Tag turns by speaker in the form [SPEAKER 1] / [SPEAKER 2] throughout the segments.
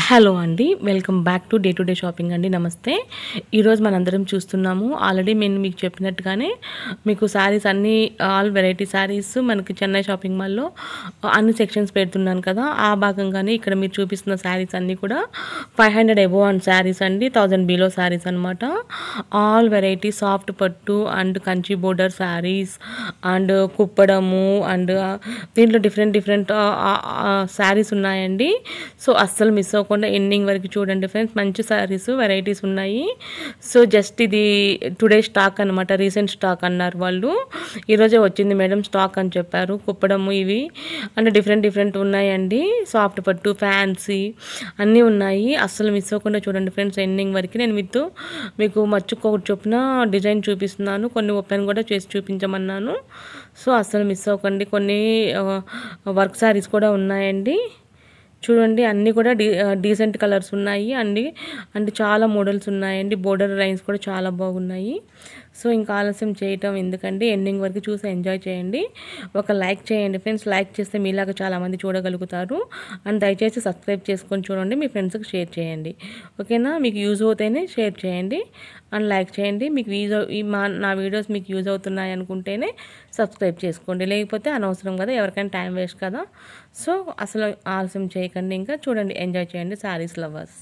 [SPEAKER 1] hello అండి welcome back to day to day shopping అండి నమస్తే ఈరోజు మనందరం చూస్తున్నాము ఆల్రెడీ నేను మీకు చెప్పినట్టుగానే మీకు శారీస్ అన్ని ఆల్ వెరైటీ శారీస్ మనకి చెన్నై షాపింగ్ మాల్లో అన్ని సెక్షన్స్ పెడుతున్నాను కదా ఆ భాగంగానే ఇక్కడ మీరు చూపిస్తున్న శారీస్ అన్నీ కూడా five hundred above and saris అండి థౌజండ్ బిలో శారీస్ అనమాట ఆల్ వెరైటీ సాఫ్ట్ పట్టు and Kanchi border saris and కుప్పడము అండ్ దీంట్లో డిఫరెంట్ డిఫరెంట్ శారీస్ ఉన్నాయండి సో అస్సలు మిస్ అవ్వకుండా ఎండింగ్ వరకు చూడండి ఫ్రెండ్స్ మంచి శారీస్ వెరైటీస్ ఉన్నాయి సో జస్ట్ ఇది టుడే స్టాక్ అనమాట రీసెంట్ స్టాక్ అన్నారు వాళ్ళు ఈరోజే వచ్చింది మేడం స్టాక్ అని చెప్పారు కుప్పడము ఇవి అంటే డిఫరెంట్ డిఫరెంట్ ఉన్నాయండి సాఫ్ట్ పట్టు ఫ్యాన్సీ అన్నీ ఉన్నాయి అస్సలు మిస్ అవ్వకుండా చూడండి ఫ్రెండ్స్ ఎండింగ్ వరకు నేను మీతో మీకు మర్చుకోకటి చొప్పున డిజైన్ చూపిస్తున్నాను కొన్ని ఓపెన్ కూడా చేసి చూపించమన్నాను సో అస్సలు మిస్ అవ్వకండి కొన్ని వర్క్ శారీస్ కూడా ఉన్నాయండి చూడండి అన్నీ కూడా డీ డీసెంట్ కలర్స్ ఉన్నాయి అన్ని అంటే చాలా మోడల్స్ ఉన్నాయండి బోర్డర్ లైన్స్ కూడా చాలా బాగున్నాయి సో ఇంకా ఆలస్యం చేయటం ఎందుకంటే ఎండింగ్ వరకు చూసి ఎంజాయ్ చేయండి ఒక లైక్ చేయండి ఫ్రెండ్స్ లైక్ చేస్తే మీలాగా చాలామంది చూడగలుగుతారు అండ్ దయచేసి సబ్స్క్రైబ్ చేసుకొని చూడండి మీ ఫ్రెండ్స్కి షేర్ చేయండి ఓకేనా మీకు యూజ్ అవుతేనే షేర్ చేయండి అండ్ లైక్ చేయండి మీకు యూజ్ ఈ మా నా వీడియోస్ మీకు యూజ్ అవుతున్నాయి అనుకుంటేనే సబ్స్క్రైబ్ చేసుకోండి లేకపోతే అనవసరం కదా ఎవరికైనా టైం వేస్ట్ కదా సో అసలు ఆలస్యం చేయకండి ఇంకా చూడండి ఎంజాయ్ చేయండి శారీస్ లవర్స్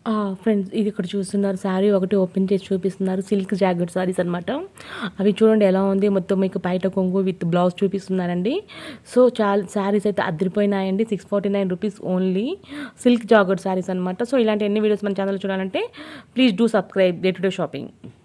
[SPEAKER 1] ఫ్రెండ్స్ ఇది ఇక్కడ చూస్తున్నారు శారీ ఒకటి ఓపెన్ చేసి చూపిస్తున్నారు సిల్క్ జాకెట్ సారీస్ అనమాట అవి చూడండి ఎలా ఉంది మొత్తం మీకు బయట కొంగు విత్ బ్లౌజ్ చూపిస్తున్నారండి సో చాలా శారీస్ అయితే అదిరిపోయినాయండి six forty nine rupees only silk jacket saris అనమాట సో ఇలాంటి ఎన్ని వీడియోస్ మన ఛానల్ చూడాలంటే please do subscribe day to day shopping